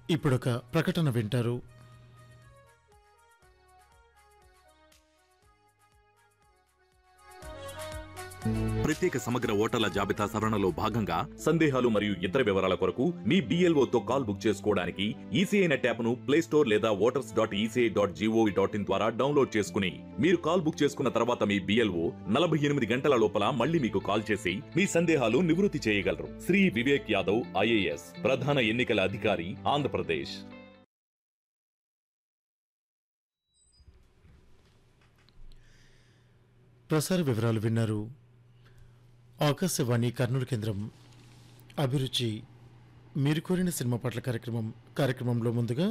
ఇప్పుడొక ప్రకటన వింటారు ప్రత్యేక సమగ్ర ఓటర్ల జాబితా సవరణలో భాగంగా సందేహాలు మరియు ఇతర వివరాల కొరకు మీ BLO తో కాల్ బుక్ చేసుకోవడానికి ఈసీఐ నెట్ యాప్ను ప్లే స్టోర్ లేదా voters dot ECI dot GOV dot in ద్వారా డౌన్లోడ్ చేసుకుని మీరు కాల్ బుక్ చేసుకున్న తర్వాత మీ బిఎల్ఓ నలభై ఎనిమిది గంటల లోపల మళ్ళీ మీకు కాల్ చేసి మీ సందేహాలు నివృత్తి చేయగలరు శ్రీ వివేక్ యాదవ్ ఐఏఎస్ ప్రధాన ఎన్నికల అధికారి ఆంధ్రప్రదేశ్ ప్రసార వివరాలు విన్నారు ఆకాశవాణి కర్నూలు కేంద్రం అభిరుచి మీరు కోరిన సినిమా పాటల కార్యక్రమం కార్యక్రమంలో ముందుగా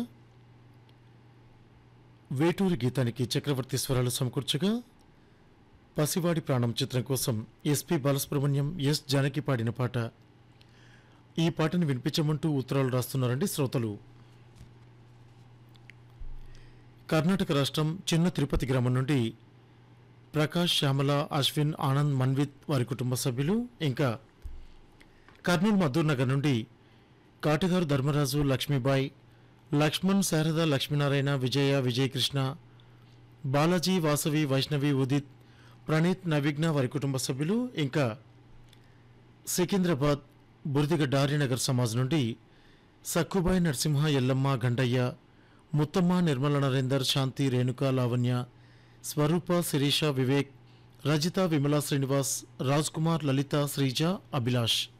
వేటూరి గీతానికి చక్రవర్తి స్వరాలు సమకూర్చగా పసివాడి ప్రాణం చిత్రం కోసం ఎస్పి బాలసుబ్రహ్మణ్యం ఎస్ జానకి పాడిన పాట ఈ పాటను వినిపించమంటూ ఉత్తరాలు రాస్తున్నారండి శ్రోతలు కర్ణాటక రాష్ట్రం చిన్న తిరుపతి గ్రామం నుండి ప్రకాష్ శ్యామల అశ్విన్ ఆనంద్ మన్విత్ వారి కుటుంబ సభ్యులు ఇంకా కర్నూలు మద్దూర్ నగర్ నుండి కాటగారు ధర్మరాజు లక్ష్మీబాయి లక్ష్మణ్ శారద లక్ష్మీనారాయణ విజయ విజయకృష్ణ బాలాజీ వాసవి వైష్ణవి ఉదిత్ ప్రణీత్ నవిఘ్న వారి కుటుంబ సభ్యులు ఇంకా సికింద్రాబాద్ బురదిగడ్డ ఆర్యనగర్ సమాజ్ నుండి సక్కుబాయి నరసింహ ఎల్లమ్మ గండయ్య ముత్తమ్మ నిర్మల నరేందర్ శాంతి రేణుక లావణ్య స్వరూప శిరీష వివేక్ రజిత విమలా శ్రీనివాస్ రాజ్ కుమార్ లలిత శ్రీజ అభిలాష్